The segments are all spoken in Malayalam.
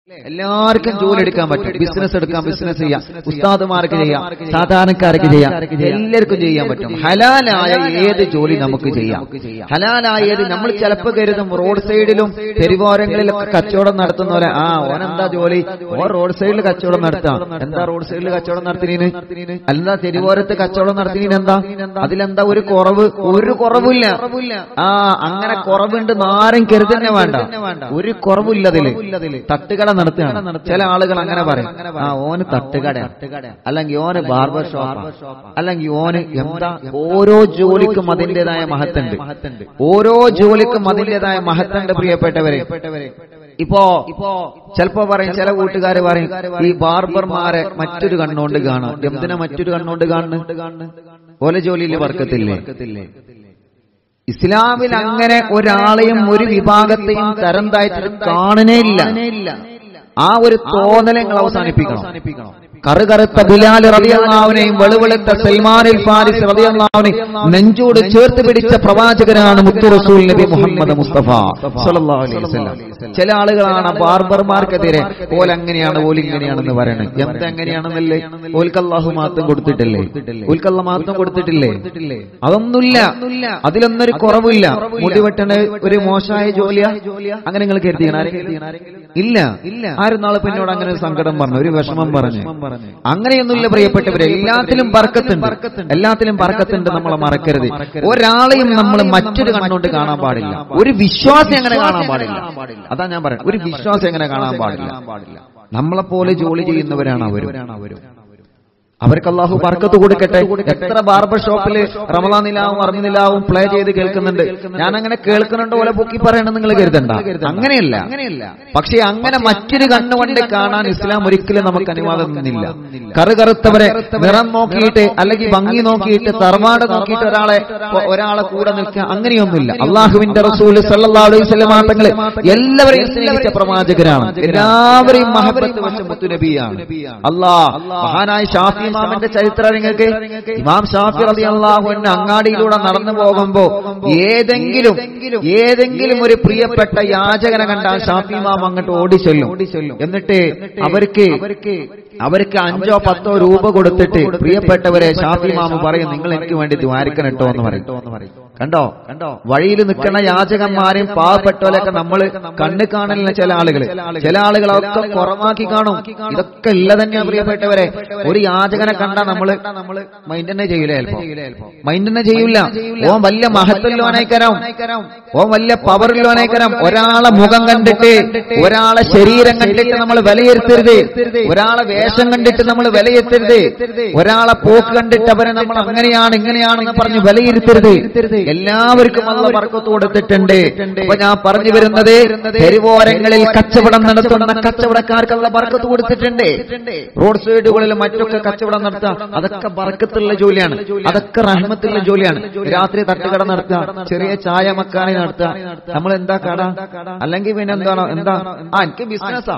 എല്ലാവർക്കും ജോലി എടുക്കാൻ പറ്റും ബിസിനസ് എടുക്കാം ബിസിനസ് ചെയ്യാം ഉസ്താദുമാർക്ക് ചെയ്യാം സാധാരണക്കാർക്ക് ചെയ്യാം എല്ലാവർക്കും ചെയ്യാൻ പറ്റും ഹലാലായ ഏത് ജോലി നമുക്ക് ചെയ്യാം ഹലാലായ ഏത് നമ്മൾ ചിലപ്പോൾ കരുതും റോഡ് സൈഡിലും തെരുവോരങ്ങളിലൊക്കെ കച്ചവടം നടത്തുന്ന പോലെ ആ ഓനെന്താ ജോലി ഓ റോഡ് സൈഡിൽ കച്ചവടം നടത്താം എന്താ റോഡ് സൈഡിൽ കച്ചവടം നടത്തിനീന് അല്ല തെരുവോരത്ത് കച്ചവടം നടത്തിനീന് എന്താ അതിലെന്താ ഒരു കുറവ് ഒരു കുറവില്ല ആ അങ്ങനെ കുറവുണ്ട് ആരും കരുതന്നെ വേണ്ട ഒരു കുറവില്ല അതില് തട്ടുകട നടത്തുകയാണ് ചില ആളുകൾ അങ്ങനെ പറയും ആ ഓന് തട്ടുകട അല്ലെങ്കിൽ ഓന് ബാർബർ ഷോപ്പ് അല്ലെങ്കിൽ ഓന് എന്താ ഓരോ ജോലിക്കും അതിന്റേതായ മഹത്തുണ്ട് ഓരോ ജോലിക്കും അതിന്റേതായ മഹത്തുണ്ട് പ്രിയപ്പെട്ടവരെ ഇപ്പോ ഇപ്പോ ചിലപ്പോ പറയും ചില കൂട്ടുകാർ പറയും ഈ ബാർബർമാരെ മറ്റൊരു കണ്ണുകൊണ്ട് കാണാം എന്തിനാ മറ്റൊരു കണ്ണുകൊണ്ട് കാണുന്നു ഓല ജോലിയിൽ വർക്കത്തില്ലേ ഇസ്ലാമിൽ അങ്ങനെ ഒരാളെയും ഒരു വിഭാഗത്തെയും തരം താഴ്ത്തി കാണുന്നേ ഇല്ല ആ ഒരു തോന്നലെ നിങ്ങൾ അവസാനിപ്പിക്കണം കറുകറുത്ത ബിലാൽ റളിയല്ലാഹുവിനെയും വെളുവെളുത്ത സൽമാനിൽ ഫാരിസ് റളിയല്ലാഹുവിനെയും നെഞ്ചോട് ചേർത്ത് പിടിച്ച പ്രവാചകനാണ് മുത്തു റസൂൽ നബി മുഹമ്മദ് മുസ്തഫ സ്വല്ലല്ലാഹു അലൈഹി വസല്ലം ചില ആളുകളാണ് ബാർബർമാർക്കെതിരെ ഓൽ അങ്ങനെയാണ് ഓൽ ഇങ്ങനെയാണെന്ന് പറയണത് എന്തെങ്ങനെയാണെന്നല്ലേ ഓൽക്ക് അല്ലാഹു മാത്രം കൊടുത്തിട്ടില്ലേ ഓൽക്ക് അല്ലാഹ് മാത്രം കൊടുത്തിട്ടില്ലേ അതൊന്നുമില്ല അതിലൊന്നൊരു കുറവില്ല മുടി വെട്ടണ ഒരു മോശമായ ജോലിയാ അങ്ങനെ നിങ്ങൾ കരുതിയാണ് ഇല്ല ആരും നാളെ പിന്നോട് അങ്ങനെ ഒരു സങ്കടം പറഞ്ഞു ഒരു വിഷമം പറഞ്ഞു അങ്ങനെയൊന്നുമില്ല പ്രിയപ്പെട്ടവരെ എല്ലാത്തിലും ബർക്കത്തുണ്ട് എല്ലാത്തിലും ബർക്കത്തുണ്ട് നമ്മളെ മറക്കരുത് ഒരാളെയും നമ്മൾ മറ്റൊരു കണ്ണുകൊണ്ട് കാണാൻ പാടില്ല ഒരു വിശ്വാസം എങ്ങനെ കാണാൻ പാടില്ല അതാ ഞാൻ പറയുന്നത് ഒരു വിശ്വാസം എങ്ങനെ കാണാൻ പാടില്ല നമ്മളെ പോലെ ജോലി ചെയ്യുന്നവരാണ് അവരും അവർക്ക് അള്ളാഹു ബർക്കത്ത് കൊടുക്കട്ടെ എത്ര ബാർബർ ഷോപ്പിൽ റമലാ നിലാവും അറിഞ്ഞ നിലാവും പ്ലേ ചെയ്ത് കേൾക്കുന്നുണ്ട് ഞാൻ അങ്ങനെ കേൾക്കുന്നുണ്ട് പോലെ പൊക്കി പറയണം നിങ്ങൾ കരുതണ്ട അങ്ങനെയല്ല പക്ഷെ അങ്ങനെ മറ്റൊരു കണ്ണുകൊണ്ട് കാണാൻ ഇസ്ലാം ഒരിക്കലും നമുക്ക് അനുവാദം നിന്നില്ല കറുകറുത്തവരെ നിറം നോക്കിയിട്ട് അല്ലെങ്കിൽ ഭംഗി നോക്കിയിട്ട് തറവാട് നോക്കിയിട്ട് ഒരാളെ ഒരാളെ കൂടെ നിൽക്കുക അങ്ങനെയൊന്നുമില്ല അള്ളാഹുവിന്റെ റസൂൽ സല്ലല്ലാഹു അലൈഹി വസല്ലം തങ്ങളെ എല്ലാവരെയും സ്നേഹിച്ച പ്രവാചകരാണ് എല്ലാവരെയും മഹബത്ത് വെച്ച മുത്തുനബിയാണ് അള്ളാഹ് മഹാനായ ഷാഫി ഇമാമിന്റെ ചരിത്രം നിങ്ങൾക്ക് ഇമാം ഷാഫി റളിയല്ലാഹു അൻഹു അങ്ങാടിയിലൂടെ നടന്നു പോകുമ്പോ ഏതെങ്കിലും ഏതെങ്കിലും ഒരു പ്രിയപ്പെട്ട യാചകനെ കണ്ടാൽ ഷാഫി ഇമാം അങ്ങോട്ട് ഓടി ചെല്ലും എന്നിട്ട് അവർക്ക് അവർക്ക് അഞ്ചോ പത്തോ രൂപ കൊടുത്തിട്ട് പ്രിയപ്പെട്ടവരെ ഷാഫി ഇമാമ് പറയും നിങ്ങൾ എനിക്ക് വേണ്ടി ദ്വാരിക്കണം കേട്ടോ എന്ന് പറയും കണ്ടോ കണ്ടോ വഴിയിൽ നിൽക്കുന്ന യാചകന്മാരെയും പാവപ്പെട്ടവരൊക്കെ നമ്മൾ കണ്ണ് കാണലിന് ചില ആളുകൾ ചില ആളുകൾ അതൊക്കെ കുറവാക്കി കാണും ഇതൊക്കെ ഇല്ല തന്നെയാ പ്രിയപ്പെട്ടവരെ ഒരു യാചകനെ കണ്ടാ നമ്മള് മൈൻഡ് തന്നെ ചെയ്യൂലേ ചിലപ്പോ മൈൻഡ് തന്നെ ചെയ്യൂല ഓൻ വലിയ മഹത്വല്ലോനേക്കരം ഓൻ വലിയ പവറില്ലോനേക്കരം ഒരാളെ മുഖം കണ്ടിട്ട് ഒരാളെ ശരീരം കണ്ടിട്ട് നമ്മൾ വിലയിരുത്തരുത് ഒരാളെ വേഷം കണ്ടിട്ട് നമ്മൾ വിലയിരുത്തരുത് ഒരാളെ പോക്ക് കണ്ടിട്ട് അവരെ നമ്മൾ അങ്ങനെയാണ് ഇങ്ങനെയാണെന്ന് പറഞ്ഞ് വിലയിരുത്തരുത് എല്ലാവർക്കും അള്ള വർക്കത്ത് കൊടുത്തിട്ടുണ്ട് അപ്പൊ ഞാൻ പറഞ്ഞു വരുന്നത് തെരുവോരങ്ങളിൽ കച്ചവടം നടത്തുന്ന കച്ചവടക്കാർക്ക് അള്ള വർക്കത്ത് കൊടുത്തിട്ടുണ്ട് റോഡ് സൈഡുകളിൽ മറ്റൊക്കെ കച്ചവടം നടത്തുക അതൊക്കെ ബർക്കത്തുള്ള ജോലിയാണ് അതൊക്കെ റഹ്മത്തുള്ള ജോലിയാണ് രാത്രി തട്ടുകട നടത്തുക ചെറിയ ചായ മക്കാനി നടത്തുക നമ്മൾ എന്താ കട അല്ലെങ്കിൽ പിന്നെ എന്താണോ എന്താ ആ എനിക്ക് ബിസിനസ്സാ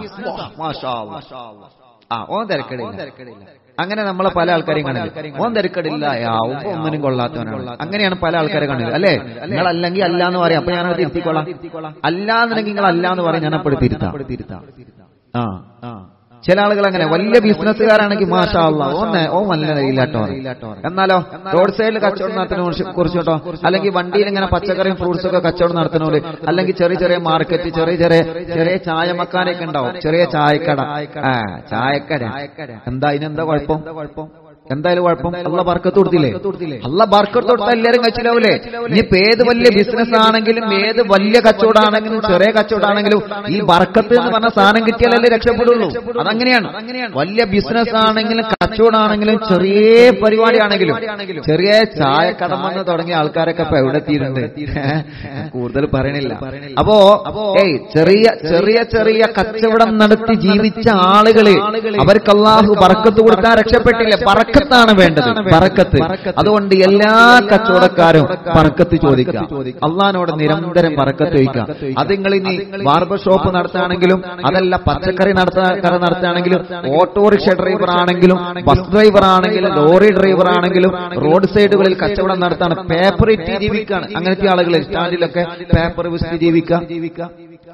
ആ ഓ തിരക്കടില്ല അങ്ങനെ നമ്മളെ പല ആൾക്കാരെയും കാണില്ല ഓൻ തിരക്കടില്ല ആവുമ്പോ ഒന്നിനും കൊള്ളാത്തവനാണ് അങ്ങനെയാണ് പല ആൾക്കാരെ കാണുന്നത് അല്ലേ നിങ്ങൾ അല്ലെങ്കിൽ അല്ല എന്ന് പറയാം അപ്പൊ ഞാനത് തിരുത്തിക്കൊള്ളാം അല്ലാന്നുണ്ടെങ്കിൽ നിങ്ങൾ അല്ല എന്ന് പറയും ഞാൻ അപ്പോൾ തിരുത്താം ആ ആ ചില ആളുകൾ അങ്ങനെ വലിയ ബിസിനസ്സുകാരാണെങ്കിൽ മാഷാ ഓന്നെ ഓ നല്ല ഇല്ലാട്ടോ എന്നാലോ റോഡ് സൈഡിൽ കച്ചവടം നടത്തുന്ന കുറിച്ചോട്ടോ അല്ലെങ്കിൽ വണ്ടിയിൽ ഇങ്ങനെ പച്ചക്കറിയും ഫ്രൂട്ട്സ് ഒക്കെ കച്ചവടം നടത്തുന്നവര് അല്ലെങ്കിൽ ചെറിയ ചെറിയ മാർക്കറ്റ് ചെറിയ ചെറിയ ചെറിയ ചായ മക്കാനൊക്കെ ഉണ്ടാവും ചെറിയ ചായക്കട ആ ചായക്കട എന്താ ഇതിനെന്താ കുഴപ്പം എന്തായാലും കുഴപ്പം അള്ള ബർക്കത്ത് കൊടുത്തില്ലേ അള്ള ബർക്കത്ത് കൊടുത്താൽ എല്ലാവരും കഴിച്ചില്ലാവൂലേ ഇനിയിപ്പോ ഏത് വലിയ ബിസിനസ് ആണെങ്കിലും ഏത് വലിയ കച്ചവടമാണെങ്കിലും ചെറിയ കച്ചവടമാണെങ്കിലും ഈ ബർക്കത്ത് എന്ന് പറഞ്ഞ സാധനം കിട്ടിയാലല്ലേ രക്ഷപ്പെടുള്ളൂ അതങ്ങനെയാണ് വലിയ ബിസിനസ് ആണെങ്കിലും കച്ചവടമാണെങ്കിലും ചെറിയ പരിപാടിയാണെങ്കിലും ചെറിയ ചായക്കടമെന്ന് തുടങ്ങിയ ആൾക്കാരൊക്കെ ഇപ്പൊ എവിടെ എത്തിയിട്ടുണ്ട് കൂടുതൽ പറയണില്ല അപ്പോ ഏയ് ചെറിയ ചെറിയ ചെറിയ കച്ചവടം നടത്തി ജീവിച്ച ആളുകള് അവർക്ക് അള്ളാഹു ബർക്കത്ത് കൊടുക്കാൻ രക്ഷപ്പെട്ടില്ല പറക്ക ബറക്കത്താണ് വേണ്ടത് ബറക്കത്ത് അതുകൊണ്ട് എല്ലാ കച്ചവടക്കാരും ബറക്കത്ത് ചോദിക്കുക അള്ളഹാനോട് നിരന്തരം ബറക്കത്ത് ചോദിക്കുക അത് നിങ്ങൾ ഇനി ബാർബർ ഷോപ്പ് നടത്തുകയാണെങ്കിലും അതല്ല പച്ചക്കറി നടത്താൻ നടത്തുകയാണെങ്കിലും ഓട്ടോറിക്ഷ ഡ്രൈവർ ആണെങ്കിലും ബസ് ഡ്രൈവർ ആണെങ്കിലും ലോറി ഡ്രൈവർ ആണെങ്കിലും റോഡ് സൈഡുകളിൽ കച്ചവടം നടത്താണ് പേപ്പർ ഇറ്റി ജീവിക്കാണ് അങ്ങനത്തെ ആളുകൾ സ്റ്റാൻഡിലൊക്കെ പേപ്പർ വിസ്റ്റ് ജീവിക്കുക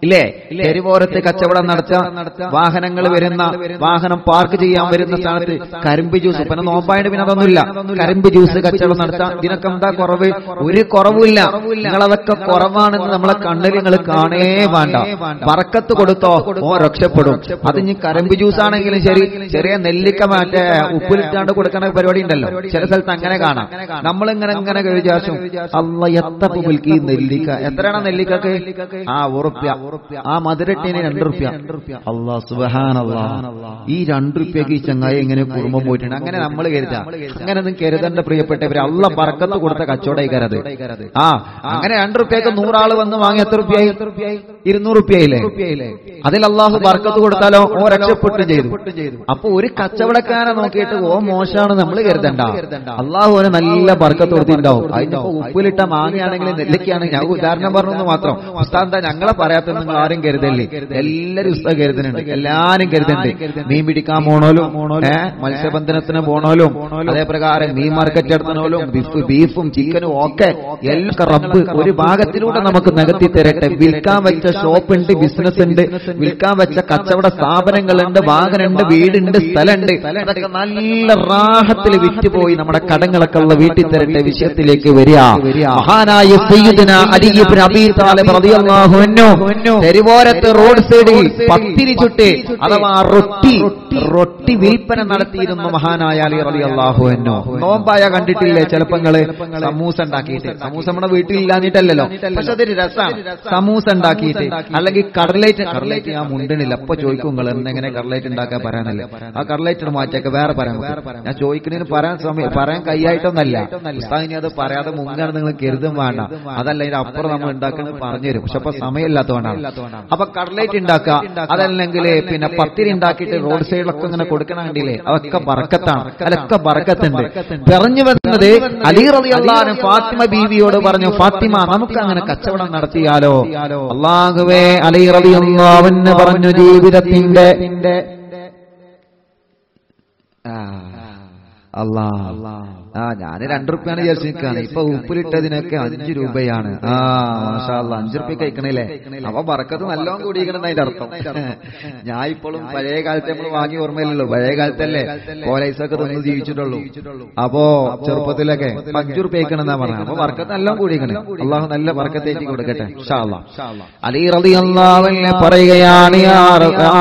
ഇല്ലേ തെരുവോരത്ത് കച്ചവടം നടത്ത വാഹനങ്ങൾ വരുന്ന വാഹനം പാർക്ക് ചെയ്യാൻ വരുന്ന സ്ഥലത്ത് കരിമ്പ് ജ്യൂസ് പിന്നെ നോമ്പായിട്ട് പിന്നെ അതൊന്നുമില്ല കരിമ്പ് ജ്യൂസ് കച്ചവടം നടത്താം ഇതിനൊക്കെ എന്താ കുറവ് ഒരു കുറവുമില്ല നിങ്ങളതൊക്കെ കുറവാണെന്ന് നമ്മളെ കണ്ണിൽ നിങ്ങൾ കാണേ വേണ്ട പറക്കത്ത് കൊടുത്തോ ഓ രക്ഷപ്പെടും അത് ഇനി കരിമ്പ് ജ്യൂസ് ആണെങ്കിലും ശരി ചെറിയ നെല്ലിക്ക മറ്റേ ഉപ്പിലിട്ടാണ്ട് കൊടുക്കണ പരിപാടി ഉണ്ടല്ലോ ചില സ്ഥലത്ത് അങ്ങനെ കാണാം നമ്മളിങ്ങനെ ഇങ്ങനെ വിചാരിച്ചു അല്ല എത്തപ്പ വിൽക്കി നെല്ലിക്ക എത്രയാണ് നെല്ലിക്കക്ക് ആ ഉറുപ്യ ആ മധുരട്ടിന് രണ്ട് റുപ്യ അള്ളാ സുബഹാനല്ലാ ഈ രണ്ട് റുപ്യക്ക് ഈ ചങ്ങായി എങ്ങനെ കുടുംബം പോയിട്ടുണ്ട് അങ്ങനെ നമ്മൾ കരുതാം അങ്ങനെ ഒന്നും കരുതേണ്ട പ്രിയപ്പെട്ടവര് അള്ള പറക്കത്ത് കൊടുത്ത കച്ചവടക്കാരത് ആ അങ്ങനെ രണ്ട് റുപ്യക്ക് നൂറാള് വന്ന് വാങ്ങി എത്ര റുപ്യായി ഇരുന്നൂറ് റുപ്യയില്ലേ അതിൽ അള്ളാഹു ബർക്കത്ത് കൊടുത്താലോ ഓ രക്ഷപ്പെട്ടു ചെയ്തു അപ്പൊ ഒരു കച്ചവടക്കാരെ നോക്കിയിട്ട് ഓ മോശമാണ് നമ്മൾ കരുതണ്ട അള്ളാഹു അവന് നല്ല ബർക്കത്ത് കൊടുത്തിട്ടുണ്ടാവും അതിനിപ്പോ ഉപ്പിലിട്ട മാങ്ങയാണെങ്കിലും നെല്ലിക്കാണെങ്കിൽ ഞാൻ ഉദാഹരണം പറഞ്ഞു മാത്രം ഉസ്താന്താ ഞങ്ങളെ പറയാത്ത നിങ്ങൾ ആരും കരുതല്ലേ എല്ലാരും ഉസ്താദ് കരുതുന്നുണ്ട് എല്ലാരും കരുതുന്നുണ്ട് മീൻ പിടിക്കാൻ പോണോലും ഏ മത്സ്യബന്ധനത്തിന് പോണോലും അതേ പ്രകാരം മീൻ മാർക്കറ്റ് നടത്തണോലും ബീഫ് ബീഫും ചിക്കനും ഒക്കെ എല്ലാം റബ്ബ് ഒരു ഭാഗത്തിലൂടെ നമുക്ക് നികത്തി തരട്ടെ വിൽക്കാൻ വെച്ച ഷോപ്പ് ഉണ്ട് ബിസിനസ് ഉണ്ട് വിൽക്കാൻ വെച്ച കച്ചവട സ്ഥാപനങ്ങളുണ്ട് വാഹനമുണ്ട് വീടുണ്ട് സ്ഥലമുണ്ട് അതൊക്കെ നല്ല റാഹത്തിൽ വിറ്റുപോയി നമ്മുടെ കടങ്ങളൊക്കെ ഉള്ള വീട്ടിൽ തരട്ടെ വിഷയത്തിലേക്ക് വരിക മഹാനായ സയ്യിദുന അലി ഇബ്നു അബീ താലിബ് റളിയല്ലാഹു അൻഹു തെരുവോരത്ത് റോഡ് സൈഡിൽ പത്തിരി ചുട്ട് അഥവാ റൊട്ടി റൊട്ടി വിൽപ്പന നടത്തിയിരുന്ന മഹാനായ അലി റളിയല്ലാഹു അൻഹു നോമ്പായ കണ്ടിട്ടില്ലേ ചിലപ്പങ്ങള് സമൂസ ഉണ്ടാക്കിയിട്ട് സമൂസ നമ്മുടെ വീട്ടിൽ ഇല്ലാഞ്ഞിട്ടല്ലല്ലോ പക്ഷെ അതൊരു രസമാണ് സമൂസ ഉണ്ടാക്കിയിട്ട് അല്ലെങ്കിൽ കടലേറ്റ് കടലേറ്റ് ഞാൻ മുണ്ടണില്ല അപ്പൊ ചോദിക്കും നിങ്ങൾ എന്നെങ്ങനെ കടലേറ്റ് ഉണ്ടാക്കാൻ പറയാനല്ലേ ആ കടലേറ്റ് മാറ്റിയൊക്കെ വേറെ പറയാൻ പറ്റും. ഞാൻ ചോദിക്കുന്നതിന് പറയാൻ സമയം പറയാൻ കൈയായിട്ടൊന്നല്ല ഉസ്താദിനി അത് പറയാതെ മുങ്ങാണ് നിങ്ങൾ കരുതും വേണ്ട അതല്ല ഇതിന്റെ അപ്പുറം നമ്മൾ ഉണ്ടാക്കുന്നത് പറഞ്ഞുതരും പക്ഷെ അപ്പൊ സമയമില്ലാത്തതുകൊണ്ടാണ് അപ്പൊ കടലേറ്റ് ഉണ്ടാക്കുക അതല്ലെങ്കിൽ പിന്നെ പത്തിരി ഉണ്ടാക്കിയിട്ട് റോഡ് സൈഡിലൊക്കെ ഇങ്ങനെ കൊടുക്കണ കണ്ടില്ലേ അതൊക്കെ ബറക്കത്താണ് അതിലൊക്കെ ബറക്കത്തുണ്ട് പറഞ്ഞു വരുന്നത് അലി റളിയല്ലാഹു ഫാത്തിമ ബീവിയോട് പറഞ്ഞു ഫാത്തിമ നമുക്ക് അങ്ങനെ കച്ചവടം നടത്തിയാലോ അള്ളാഹുവേ അലി റളിയല്ലാഹു അൻഹു പറഞ്ഞു ജീവിതത്തിന്റെ ആ, അല്ലാ ആ ഞാൻ രണ്ടു റുപ്യാണ് വിചാരിച്ചു നിൽക്കാണ് ഇപ്പൊ ഉപ്പിലിട്ടതിനൊക്കെ അഞ്ചു രൂപയാണ് ആ മാഷാ അല്ലാ അഞ്ചു റുപ്യ കഴിക്കണില്ലേ അപ്പൊ പറക്കത്ത് നല്ലോണം കൂടിയിരിക്കണം അതിന്റെ അർത്ഥം ഞാൻ ഇപ്പോഴും പഴയ കാലത്ത് നമ്മൾ വാങ്ങി ഓർമ്മയില്ലല്ലോ പഴയ കാലത്തല്ലേ കോലൈസൊക്കെ തന്നു ജീവിച്ചിട്ടുള്ളൂ അപ്പോ ചെറുപ്പത്തിലൊക്കെ ഇപ്പൊ അഞ്ചു റുപ്യ കഴിക്കണം എന്നാ പറഞ്ഞത് അപ്പൊ വർക്കത്ത് നല്ലോണം കൂടിയിരിക്കണേ അള്ളാഹു നല്ല വർക്കത്തേക്ക് കൊടുക്കട്ടെ ഇൻഷാ അല്ലാ. അലി റളി അള്ളാഹുവിനെ പറയുകയാണ് യാ റ- ആ,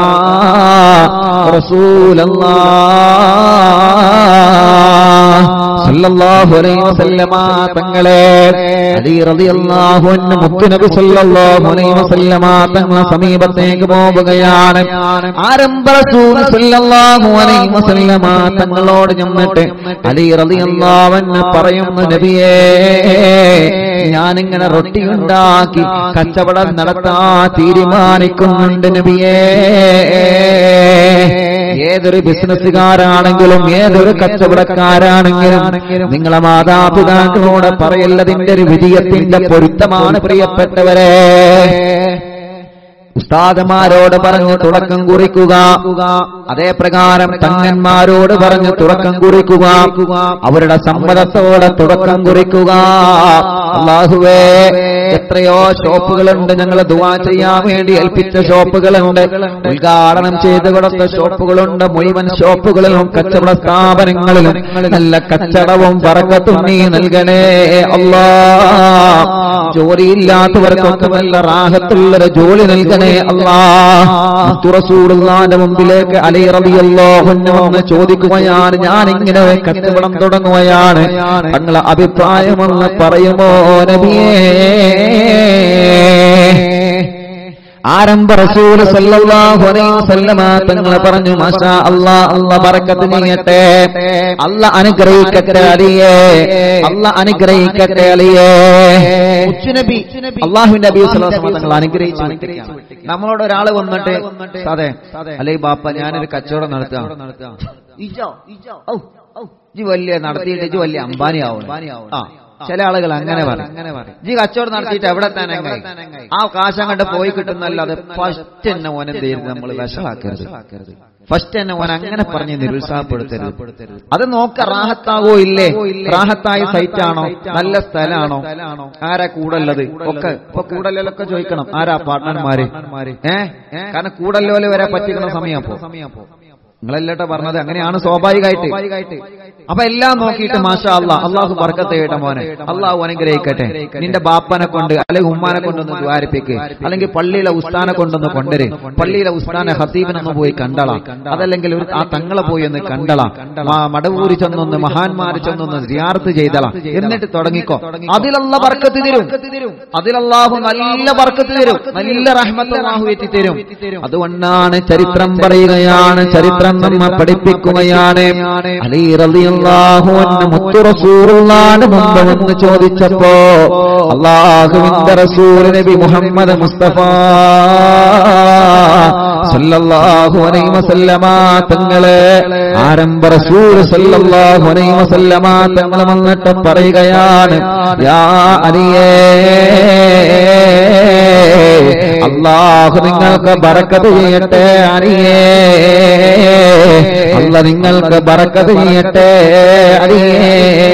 റസൂലല്ലാഹ് സല്ലല്ലാഹു അലൈഹി വസല്ലമ തങ്ങളെ അലി റളിയല്ലാഹു അൻഹു മുത്തുനബി സല്ലല്ലാഹു അലൈഹി വസല്ലമ തങ്ങളെ സമീപത്തേക്ക് പോവുകയാണ് ആരംഭ റസൂൽ സല്ലല്ലാഹു അലൈഹി വസല്ലമ തങ്ങളോട് ചെന്നിട്ട് അലി റളിയല്ലാഹു അൻഹു പറയുന്നു നബിയേ ഞാനിങ്ങനെ റൊട്ടി ഉണ്ടാക്കി കച്ചവടം നടത്താൻ തീരുമാനിക്കുന്നുണ്ട് നബിയേ ഏതൊരു ബിസിനസ്സുകാരാണെങ്കിലും ഏതൊരു കച്ചവടക്കാരാണെങ്കിലും നിങ്ങളെ മാതാപിതാക്കളോട് പറയല്ലതിന്റെ ഒരു വിജയത്തിന്റെ പൊരുത്തമാണ് പ്രിയപ്പെട്ടവരെ ഉസ്താദമാരോട് പറഞ്ഞു തുടക്കം കുറിക്കുക അതേ പ്രകാരം തങ്ങന്മാരോട് പറഞ്ഞു തുടക്കം കുറിക്കുക അവരുടെ സമ്മതത്തോടെ തുടക്കം കുറിക്കുക അള്ളാഹുവേ എത്രയോ ഷോപ്പുകളുണ്ട് ഞങ്ങൾ ദുവാ ചെയ്യാൻ വേണ്ടി ഏൽപ്പിച്ച ഷോപ്പുകളുണ്ട് ഉദ്ഘാടനം ചെയ്ത് കൊടുത്ത ഷോപ്പുകളുണ്ട് മുഴുവൻ ഷോപ്പുകളിലും കച്ചവട സ്ഥാപനങ്ങളിലും നല്ല കച്ചടവും പറക്കത്തും നീ നൽകണേ അല്ലാ ജോലിയില്ലാത്തവർക്കൊക്കെ നല്ല റാഹത്തുള്ളൊരു ജോലി നൽകണേ അല്ലാ റസൂലുള്ളാന്റെ മുമ്പിലേക്ക് അലി റളിയല്ലാഹുവിന് വന്ന് ചോദിക്കുകയാണ് ഞാൻ ഇങ്ങനെ കച്ചവടം തുടങ്ങുകയാണ് തങ്ങളെ അഭിപ്രായമൊന്ന് പറയുമോ നബിയേ ആരംഭ റസൂല് സല്ലല്ലാഹു അലൈഹി വസല്ലമ തങ്ങൾ പറഞ്ഞു മാഷാ അല്ലാ അല്ലാ ബറക്കത്ത് ചെയ്യട്ടെ അല്ല അനുഗ്രഹിക്കട്ടെ അലിയേ അല്ല അനുഗ്രഹിക്കട്ടെ അലിയേ നബി അള്ളാഹുവിന്റെ നബി സ്വല്ലല്ലാഹു അലൈഹി വസല്ലം തങ്ങൾ അനുഗ്രഹിച്ചു വിട്ടിരിക്കുകയാണ്. നമ്മളോട് ഒരാൾ വന്നിട്ട് അതെ അല്ലേ ബാപ്പ ഞാനൊരു കച്ചവടം നടത്താം ഇജോ ഔ ഔ ഇജ് വലിയ നടത്തിയിട്ട് ഇജ് വലിയ അംബാനി ആവും ആ ചില ആളുകൾ അങ്ങനെ പറയും ജി കച്ചവടം നടത്തിയിട്ട് എവിടെ തന്നെ ആ കാശം കണ്ട് പോയി കിട്ടുന്നല്ലാതെ ഫസ്റ്റ് തന്നെ ഓൻ എന്ത് ചെയ്യരുത് നമ്മൾ വശമാക്കരുത് ഫസ്റ്റ് തന്നെ ഓൻ അങ്ങനെ പറഞ്ഞ് നിരുത്സാഹപ്പെടുത്തരുത് അത് നോക്ക റാഹത്താവോ ഇല്ലേ റാഹത്തായ സൈറ്റ് ആണോ നല്ല സ്ഥലമാണോ ആരാ കൂടല്ലത് ഒക്കെ ഇപ്പൊ കൂടല്ലൊക്കെ ചോദിക്കണം ആരാ പാർട്ട്ണർമാര് ഏ കാരണം കൂടല്ലോലെ വരെ പറ്റിക്കുന്ന സമയം അപ്പോ നിങ്ങളല്ലട്ടോ പറഞ്ഞത് അങ്ങനെയാണ് സ്വാഭാവികമായിട്ട് അപ്പൊ എല്ലാം നോക്കിയിട്ട് മാഷാ അല്ലാ അള്ളാഹു പറക്കത്തെ കേട്ട മോനെ അള്ളാഹു അനുഗ്രഹിക്കട്ടെ നിന്റെ ബാപ്പനെ കൊണ്ട് അല്ലെങ്കിൽ ഉമ്മാനെ കൊണ്ടൊന്ന് ദ്വാരിപ്പിക്ക് അല്ലെങ്കിൽ പള്ളിയിലെ ഉസ്താനെ കൊണ്ടൊന്ന് കൊണ്ടുവര് പള്ളിയിലെ ഉസ്താനെ ഹസീബിനൊന്ന് പോയി കണ്ടളാം അതല്ലെങ്കിൽ ഒരു ആ തങ്ങളെ പോയി ഒന്ന് കണ്ടളാം ആ മടവൂരി ചെന്നൊന്ന് മഹാന്മാര് ചെന്നൊന്ന് സിയാർത്ത് ചെയ്തളാം എന്നിട്ട് തുടങ്ങിക്കോ അതിലുള്ള ബർക്കത്ത് തരും അതിലല്ലാഹു നല്ല ബർക്കത്ത് തരും നല്ല റഹ്മത്ത് അല്ലാഹു എത്തി തരും അതുകൊണ്ടാണ് ചരിത്രം പറയുകയാണ് ചരിത്രം നമ്മെ പഠിപ്പിക്കുകയാണ് അലി റളിയല്ലാഹു അൻഹു മുത്തു റസൂലുള്ളാഹിന്റെ മുമ്പ് വന്ന് ചോദിച്ചപ്പോ അള്ളാഹുവിന്റെ റസൂൽ നബി മുഹമ്മദ് മുസ്തഫ സല്ലല്ലാഹു അലൈഹി വസല്ലമ തങ്ങളെ ആരംഭ റസൂൽ സല്ലല്ലാഹു അലൈഹി വസല്ലമ തങ്ങൾ വന്നിട്ട് പറയുകയാണ് യാ അലിയേ അള്ളാഹു നിങ്ങൾക്ക് ബറക്കത്ത് ചെയ്യട്ടെ അലിയേ അല്ല നിങ്ങൾക്ക് ബറക്കത്ത് ചെയ്യട്ടെ അലിയേ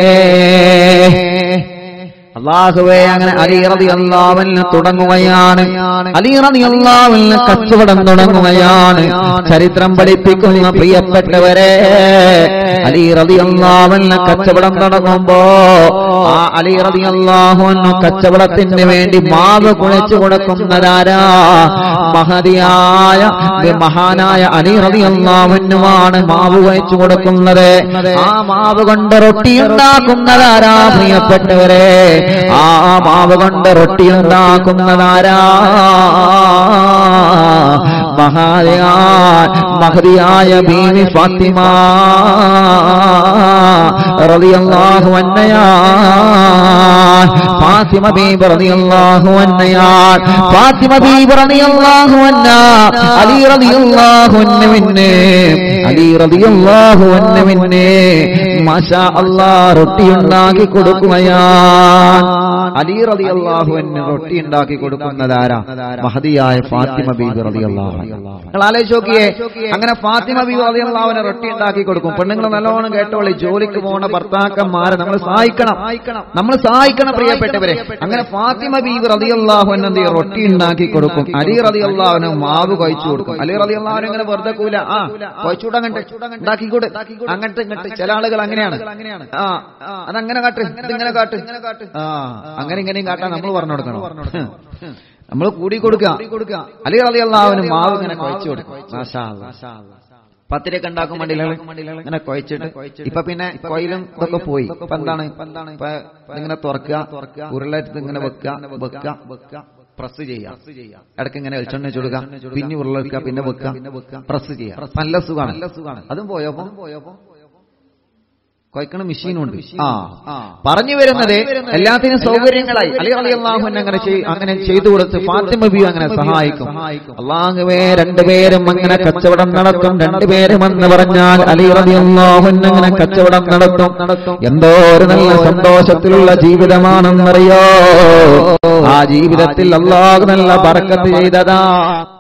അള്ളാഹുവേ അങ്ങനെ അലിറതി അള്ളാവലിന് തുടങ്ങുകയാണ് അലിറതി അള്ളാവലിന് കച്ചവടം തുടങ്ങുകയാണ് ചരിത്രം പഠിപ്പിക്കുന്ന പ്രിയപ്പെട്ടവരെ അലിറതി അള്ളാവലിന് കച്ചവടം തുടങ്ങുമ്പോ ആ അലിറതി അള്ളാഹുവിന് കച്ചവടത്തിന് വേണ്ടി മാവ് കുഴച്ചു കൊടുക്കുന്നതാരാ മഹതിയായ മഹാനായ അലിറതി അള്ളാഹുവിനുമാണ് മാവ് കുഴച്ചു കൊടുക്കുന്നത് ആ മാവ് കൊണ്ട് റൊട്ടി ഉണ്ടാക്കുന്നതാരാ പ്രിയപ്പെട്ടവരെ ആ മാവ് കൊണ്ട് റൊട്ടി ഉണ്ടാക്കുന്നതാരാ മഹായ മഹതിയായ ബീവി ഫാത്തിമ റളിയല്ലാഹു അന്നയാ ഫാത്തിമ ബീബി റളിയല്ലാഹു അന്നയാ ഫാത്തിമ ബീബി റളിയല്ലാഹു അന്ന അലി റളിയല്ലാഹു അന്നുവിന്നെ അലി റളിയല്ലാഹു അന്നുവിന്നെ മാഷാ അല്ലാഹ് റൊട്ടി ഉണ്ടാക്കി കൊടുക്കുകയാണ് അലി റളിയല്ലാഹു അന്നു റൊട്ടി ഉണ്ടാക്കി കൊടുക്കുന്നതാരാ മഹദിയായ ഫാത്തിമ ബീബി റളിയല്ലാഹു അൻഹ നിങ്ങൾ ആലോചിച്ച് നോക്കിയേ അങ്ങനെ ഫാത്തിമ ബീബി റളിയല്ലാഹുവിനെ റൊട്ടി ഉണ്ടാക്കി കൊടുക്കും പെണ്ണുങ്ങൾ നല്ലോണം കേട്ടോളി ജോലിക്ക് പോണ ഭർത്താക്കന്മാരെ നമ്മൾ സഹായിക്കണം നമ്മൾ സഹായിക്കണം പ്രിയപ്പെട്ടവരെ അങ്ങനെ ഫാത്തിമ ബീബി റളിയല്ലാഹു അൻഹ എന്ത് ചെയ്യും? റൊട്ടി ഉണ്ടാക്കി കൊടുക്കും അലി റളിയല്ലാഹുവിന് മാവ് കഴിച്ചു കൊടുക്കും അലി റളിയല്ലാഹുവിന് ഇങ്ങനെ വെറുതെ കൂല ആ കഴിച്ചുകൂടങ്ങട്ടെ ഉണ്ടാക്കിക്കൂട് അങ്ങോട്ട് ഇങ്ങോട്ട് ചില ആളുകൾ അങ്ങനെയാണ് ആ അതങ്ങനെ കാട്ട് ഇതിങ്ങനെ കാട്ട് ആ അങ്ങനെ ഇങ്ങനെയും കാട്ടാൻ നമ്മൾ പറഞ്ഞു കൊടുക്കണം നമ്മൾ കൂടി കൊടുക്കുക അലി റളിയല്ലാഹുവിന് മാവ് ഇങ്ങനെ കഴിച്ചു കൊടുക്കും മാഷാ അല്ലാ. പത്തിരൊക്കെ ഉണ്ടാക്കും വേണ്ടിയില്ല ഇങ്ങനെ കുഴച്ചിട്ട് ഇപ്പൊ പിന്നെ കൊയിലും ഇതൊക്കെ പോയി ഇപ്പൊ എന്താണ് ഇപ്പൊ ഇതിങ്ങനെ തുറക്കുക ഉരുളറ്റ് ഇങ്ങനെ വെക്കുക വെക്കുക വെക്കുക പ്രസ് ചെയ്യാം ഇടയ്ക്ക് ഇങ്ങനെ എളിച്ചെണ്ണ ചുടുക പിന്നെ ഉരുളെടുക്കുക പിന്നെ വെക്കുക പ്രസ് ചെയ്യാം നല്ല സുഖമാണ് നല്ല സുഖമാണ് അതും പോയപ്പോ പോയപ്പോ കൊയ്ക്കണ മെഷീനുണ്ട് ആ പറഞ്ഞു വരുന്നത് എല്ലാത്തിനും സൗകര്യങ്ങളായി അലി അലി അള്ളാഹു അങ്ങനെ ചെയ്- അങ്ങനെ ചെയ്തു കൊടുത്ത് ഫാത്തിമ ബി അങ്ങനെ സഹായിക്കും അള്ളാഹുവേ രണ്ടുപേരും അങ്ങനെ കച്ചവടം നടത്തും രണ്ടുപേരും എന്ന് പറഞ്ഞാൽ അലി അലി അള്ളാഹു അങ്ങനെ കച്ചവടം നടത്തും എന്തോ ഒരു നല്ല സന്തോഷത്തിലുള്ള ജീവിതമാണെന്നറിയോ ആ ജീവിതത്തിൽ അള്ളാഹു നല്ല ബർക്കത്ത് ചെയ്തതാ